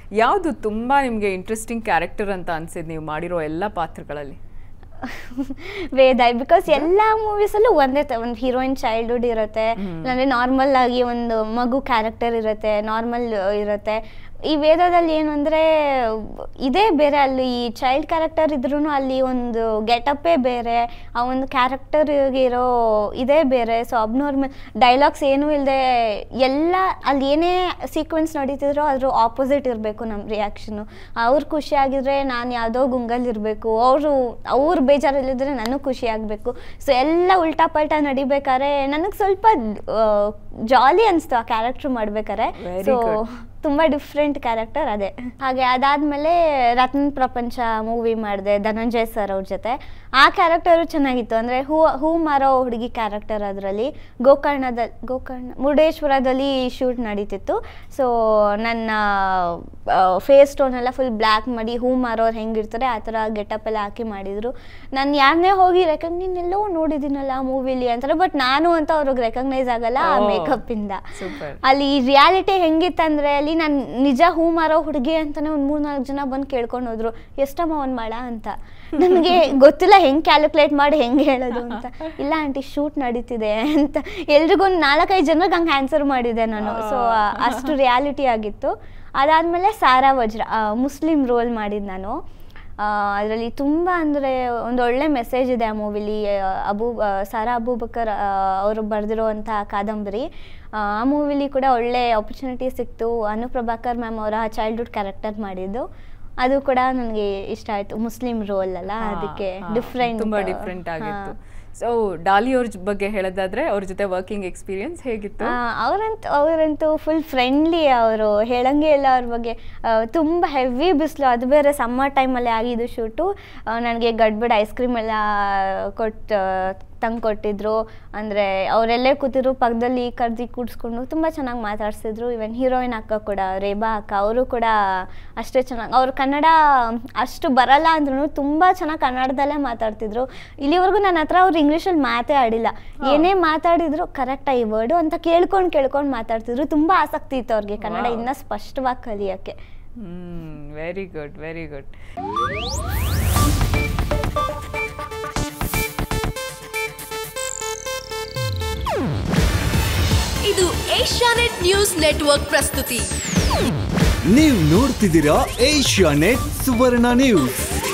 ಯಾವುದು ತುಂಬ ನಿಮಗೆ ಇಂಟ್ರೆಸ್ಟಿಂಗ್ ಕ್ಯಾರೆಕ್ಟರ್ ಅಂತ ಅನ್ಸಿದ್ ನೀವು ಮಾಡಿರೋ ಎಲ್ಲ ಪಾತ್ರಗಳಲ್ಲಿ ವೇದ ಬಿಕಾಸ್ ಎಲ್ಲ ಮೂವೀಸಲ್ಲೂ ಒಂದೇ ತ ಒಂದು ಹೀರೋಯಿನ್ ಚೈಲ್ಡ್ಹುಡ್ ಇರುತ್ತೆ ಇಲ್ಲಾಂದ್ರೆ ನಾರ್ಮಲ್ ಆಗಿ ಒಂದು ಮಗು ಕ್ಯಾರೆಕ್ಟರ್ ಇರುತ್ತೆ ನಾರ್ಮಲ್ ಇರುತ್ತೆ ಈ ವೇದದಲ್ಲಿ ಏನು ಅಂದರೆ ಇದೇ ಬೇರೆ ಅಲ್ಲಿ ಈ ಚೈಲ್ಡ್ ಕ್ಯಾರೆಕ್ಟರ್ ಇದ್ರೂ ಅಲ್ಲಿ ಒಂದು ಗೆಟಪ್ಪೇ ಬೇರೆ ಆ ಒಂದು ಕ್ಯಾರೆಕ್ಟರ್ ಇರೋ ಇದೇ ಬೇರೆ ಸೊ ಅಬ್ನಾರ್ಮಲ್ ಡೈಲಾಗ್ಸ್ ಏನೂ ಇಲ್ಲದೆ ಎಲ್ಲ ಅಲ್ಲಿ ಏನೇ ಸೀಕ್ವೆನ್ಸ್ ನಡೀತಿದ್ರೋ ಅದ್ರ ಆಪೋಸಿಟ್ ಇರಬೇಕು ನಮ್ಮ ರಿಯಾಕ್ಷನು ಅವ್ರು ಖುಷಿಯಾಗಿದ್ರೆ ನಾನು ಯಾವುದೋ ಗುಂಗಲ್ಲಿರಬೇಕು ಅವರು ಅವ್ರು ಬೇಜಾರಲ್ಲಿದ್ದರೆ ನನಗೆ ಖುಷಿ ಆಗಬೇಕು ಸೊ ಎಲ್ಲ ಉಲ್ಟಾ ಪಲ್ಟಾ ನಡಿಬೇಕಾದ್ರೆ ನನಗೆ ಸ್ವಲ್ಪ ಜಾಲಿ ಅನಿಸ್ತು ಆ ಕ್ಯಾರೆಕ್ಟ್ರ್ ಮಾಡ್ಬೇಕಾದ್ರೆ Very ಸೊ good. ತುಂಬ ಡಿಫ್ರೆಂಟ್ ಕ್ಯಾರೆಕ್ಟರ್ ಅದೇ ಹಾಗೆ ಅದಾದಮೇಲೆ ರತ್ನ ಪ್ರಪಂಚ ಮೂವಿ ಮಾಡಿದೆ ಧನಂಜಯ್ ಸರ್ ಅವ್ರ ಜೊತೆ ಆ ಕ್ಯಾರೆಕ್ಟರು ಚೆನ್ನಾಗಿತ್ತು ಅಂದರೆ ಹೂ ಹೂ ಮಾರೋ ಹುಡುಗಿ ಕ್ಯಾರೆಕ್ಟರ್ ಅದರಲ್ಲಿ ಗೋಕರ್ಣದಲ್ಲಿ ಗೋಕರ್ಣ ಮುರುಡೇಶ್ವರದಲ್ಲಿ ಶೂಟ್ ನಡೀತಿತ್ತು ಸೊ ನನ್ನ ಫೇಸ್ ಸ್ಟೋನ್ ಎಲ್ಲ ಫುಲ್ ಬ್ಲ್ಯಾಕ್ ಮಾಡಿ ಹೂ ಮಾರೋರು ಹೆಂಗಿರ್ತಾರೆ ಆ ಥರ ಗೆಟಪ್ ಎಲ್ಲ ಹಾಕಿ ಮಾಡಿದರು ನಾನು ಯಾರನ್ನೇ ಹೋಗಿ ರೆಕಗ್ನಿನ್ ಎಲ್ಲೋ ನೋಡಿದ್ದೀನಲ್ಲ ಮೂವಿಲಿ ಅಂತಾರೆ ಬಟ್ ನಾನು ಅಂತ ಅವ್ರಿಗೆ ರೆಕಗ್ನೈಸ್ ಆಗಲ್ಲ ಆ Oh. ಮೇಕಪ್ಪಿಂದ Super. ಅಲ್ಲಿ ರಿಯಾಲಿಟಿ ಹೆಂಗಿತ್ತಂದ್ರೆ ಅಲ್ಲಿ ನಾನು ನಿಜ ಹೂ ಮಾರೋ ಹುಡುಗಿ ಅಂತಾನೆ ಒಂದು ಮೂರ್ ನಾಲ್ಕು ಜನ ಬಂದು ಕೇಳ್ಕೊಂಡು ಹೋದ್ರು ಎಷ್ಟಮ್ಮ ಒಂದು ಮಾಡ ಅಂತ ನನಗೆ ಗೊತ್ತಿಲ್ಲ ಹೆಂಗೆ ಕ್ಯಾಲ್ಕುಲೇಟ್ ಮಾಡಿ ಹೆಂಗೆ ಹೇಳೋದು ಅಂತ ಇಲ್ಲ ಆಂಟಿ ಶೂಟ್ ನಡೀತಿದೆ ಅಂತ ಎಲ್ರಿಗೂ ಒಂದು ನಾಲ್ಕೈದು ಜನಕ್ಕೆ ಹಂಗೆ ಆನ್ಸರ್ ಮಾಡಿದೆ ನಾನು ಸೊ ಅಷ್ಟು ರಿಯಾಲಿಟಿ ಆಗಿತ್ತು ಅದಾದಮೇಲೆ ಸಾರಾ ವಜ್ರ ಮುಸ್ಲಿಂ ರೋಲ್ ಮಾಡಿದ್ದು ನಾನು ಅದರಲ್ಲಿ ತುಂಬ ಅಂದರೆ ಒಂದು ಒಳ್ಳೆ ಮೆಸೇಜ್ ಇದೆ ಆ ಮೂವಿಲಿ ಅಬೂ ಆ, ಸಾರಾ ಅಬೂಬಕರ್ ಆ, ಅವರು ಬರೆದಿರುವಂಥ ಕಾದಂಬರಿ ಆ ಮೂವಿಲಿ ಕೂಡ ಒಳ್ಳೆ ಆಪರ್ಚುನಿಟಿ ಸಿಕ್ತು ಅನುಪ್ರಭಾಕರ್ ಮ್ಯಾಮ್ ಅವರ ಚೈಲ್ಡ್ಹುಡ್ ಕ್ಯಾರೆಕ್ಟರ್ ಮಾಡಿದ್ದು ಅದು ಕೂಡ ನನಗೆ ಇಷ್ಟ ಆಯಿತು ಮುಸ್ಲಿಂ ರೋಲ್ ಅಲ್ಲ ಹಾ, ಅದಕ್ಕೆ ಹಾ, ಡಿಫ್ರೆಂಟ್ ತುಂಬಾ ಡಿಫ್ರೆಂಟ್ ಆಗಿತ್ತು ಸೊ ಡಾಲಿ ಅವ್ರ ಜ- ಬಗ್ಗೆ ಹೇಳೋದಾದ್ರೆ ಅವ್ರ ಜೊತೆ ವರ್ಕಿಂಗ್ ಎಕ್ಸ್ಪೀರಿಯನ್ಸ್ ಹೇಗಿತ್ತು ಅವರಂತೂ ಅವರಂತೂ ಫುಲ್ ಫ್ರೆಂಡ್ಲಿ ಅವರು ಹೇಳಂಗೆ ಇಲ್ಲ ಅವ್ರ ಬಗ್ಗೆ ಆ, ತುಂಬ ಹೆವಿ ಬಿಸಿಲು ಅದು ಬೇರೆ ಸಮ್ಮರ್ ಟೈಮಲ್ಲಿ ಆಗಿದ್ದು ಶೂಟು ನನಗೆ ಗಡ್ಬಡ್ ಐಸ್ ಕ್ರೀಮ್ ಎಲ್ಲ ಕೊಟ್ಟು ತಂದು ಕೊಟ್ಟಿದ್ರು ಅಂದರೆ ಅವರೆಲ್ಲೇ ಕೂತಿದ್ರು ಪಕ್ಕದಲ್ಲಿ ಕರ್ದಿ ಕೂಡಿಸ್ಕೊಂಡು ತುಂಬ ಚೆನ್ನಾಗಿ ಮಾತಾಡ್ಸಿದ್ರು ಇವನ್ ಹೀರೋಯಿನ್ ಅಕ್ಕ ಕೂಡ ರೇಬಾ ಅಕ್ಕ ಅವರು ಕೂಡ ಅಷ್ಟೇ ಚೆನ್ನಾಗಿ ಅವ್ರು ಕನ್ನಡ ಅಷ್ಟು ಬರಲ್ಲ ಅಂದ್ರೂ ತುಂಬ ಚೆನ್ನಾಗಿ ಕನ್ನಡದಲ್ಲೇ ಮಾತಾಡ್ತಿದ್ರು ಇಲ್ಲಿವರೆಗೂ ನನ್ನ ಹತ್ರ ಅವ್ರು ಇಂಗ್ಲೀಷಲ್ಲಿ ಮಾತೇ ಆಡಿಲ್ಲ ಏನೇ ಮಾತಾಡಿದ್ರು ಕರೆಕ್ಟಾಗಿ ಈ ವರ್ಡು ಅಂತ ಕೇಳ್ಕೊಂಡು ಕೇಳ್ಕೊಂಡು ಮಾತಾಡ್ತಿದ್ರು ತುಂಬ ಆಸಕ್ತಿ ಇತ್ತು ಅವ್ರಿಗೆ ಕನ್ನಡ Wow. ಇನ್ನೂ ಸ್ಪಷ್ಟವಾಗಿ ಕಲಿಯೋಕ್ಕೆ hmm very good very good ಇದು ಏಷ್ಯಾನೆಟ್ ನ್ಯೂಸ್ ನೆಟ್ವರ್ಕ್ ಪ್ರಸ್ತುತಿ ನೀವು ನೋಡ್ತಿದ್ದೀರಾ ಏಷ್ಯಾ ನೆಟ್ ಸುವರ್ಣ ನ್ಯೂಸ್